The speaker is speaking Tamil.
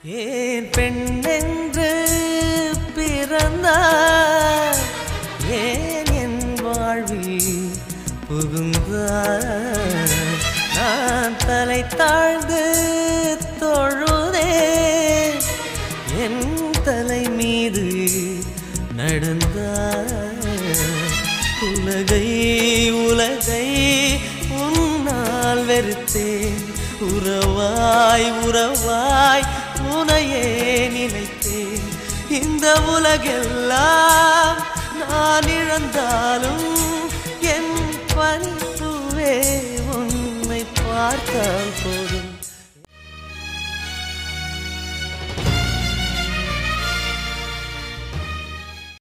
ஏன் பெண்ணென்று பிறந்தார் ஏன் என் வாழ்வில் புகுந்தார் நான் தலை தாழ்ந்து தொழுதேன் என் தலை மீது நடந்தார் உலகை உலகை உன்னால் வெறுத்தேன் உறவாய் உறவாய் உனையே நினைத்தேன் இந்த உலகெல்லாம் நான் இழந்தாலும் என் பணிப்புவே உன்னை பார்த்தால் போதும்